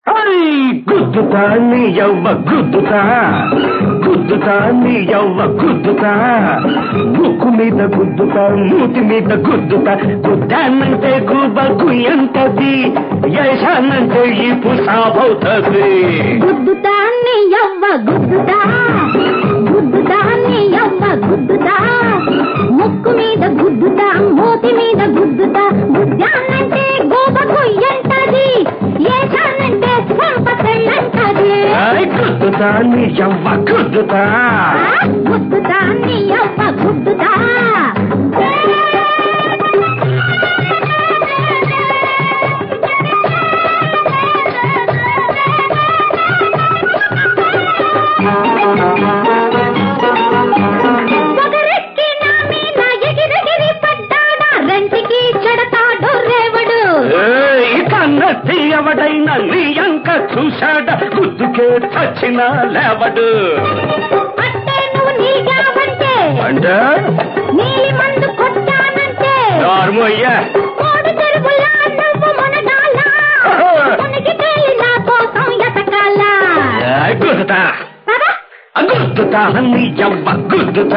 High గుద్దుతా నీ యవ్వ గుద్దుతా గుద్దుతా నీ యవ్వ గుద్దుతా ముక్కు మీద గుద్దుతా మూతి మీద గుద్దుతా గుద్దానంటే గుబకు ఎంతది యశానంటే ఈ పుసాబవుతుంది గుద్దుతా నీ యవ్వ గుద్దుతా గుద్దుతా నీ యవ్వ గుద్దుతా ముక్కు మీద గుద్దుతా మూతి మీద గుద్దుతా గుద్దానంటే గోబ కొయ్యంటది ఏశానంటే సంప తెల్లంటది హై గుద్దుతా నీ యవ్వ గుద్దుతా గుద్దుతా నీ యవ్వ గుద్దుతా పొగరెక్కి నా మీద ఎగిరెగిరి పడ్డాడా రెంటికి చెడతాడు రేవడు ఏయ్, కన్నెత్తి ఎవడైనా నీ అంక చూశాడ గుద్దుకే చచ్చిన లేవడు అంటే నువ్వు నీగావంటే అంటే నీలి మందు కొట్టానంటే నార్మయ్య కోడి చెరువులా నువ్వు మునగాల మునిగి తేలి నా కోసం ఎతకాల గుద్దుతా పద గుద్దుతా నీ యవ్వ గుద్దుతా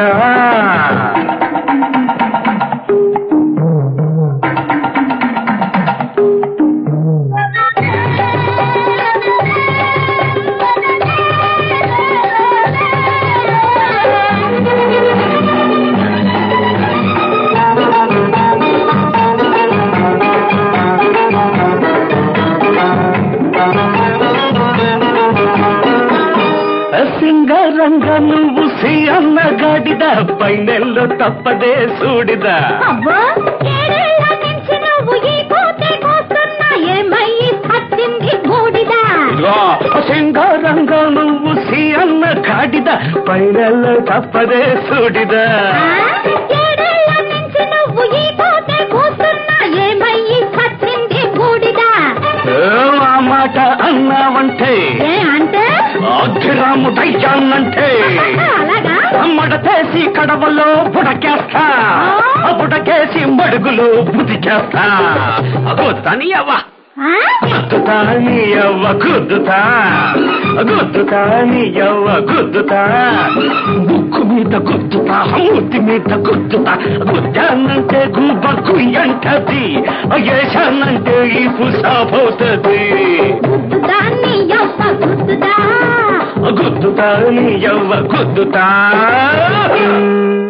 సింగరంగ నువ్వు సి అన్న గాడిద పైనెల్లో తప్పదే సూడిద అవ్వో ఏడేళ్ల నుంచి నువ్వు ఈ కోతే కోస్తున్నా ఏమయ్యి సచ్చింది బూడిదా ఇదిగో సింగరంగ నువ్వు సి అన్న గాడిద పైనెల్లో తప్పదే సూడిద ఆ? ఏడేళ్ల నుంచి నువ్వు ఈ కోతే కోస్తున్నా ఏమయ్యి సచ్చింది బూడిదా ఏ ఆ మాట అన్నావంటే ఏ అంటే అగ్గిరాముడయ్యానంటే అలాగా మడతేసి కడవలో బుడకేస్తా ఆ బుడకేసి మడుగులో బుదికేస్తా అగో తనియవ్వ ఆ? గుద్దుతా నీ యవ్వ గుద్దుతా గుద్దుతా నీ యవ్వ గుద్దుతా ముక్కు మీద గుద్దుతా మూతి మీద గుద్దుతా గుద్దానంటే గుబ్బకు ఎంటది ఏశానంటే ఈ పుసాబోతది గుద్దుతా నీ యవ్వ గుద్దుతా గుద్దుతా నీ యవ్వ గుద్దుతా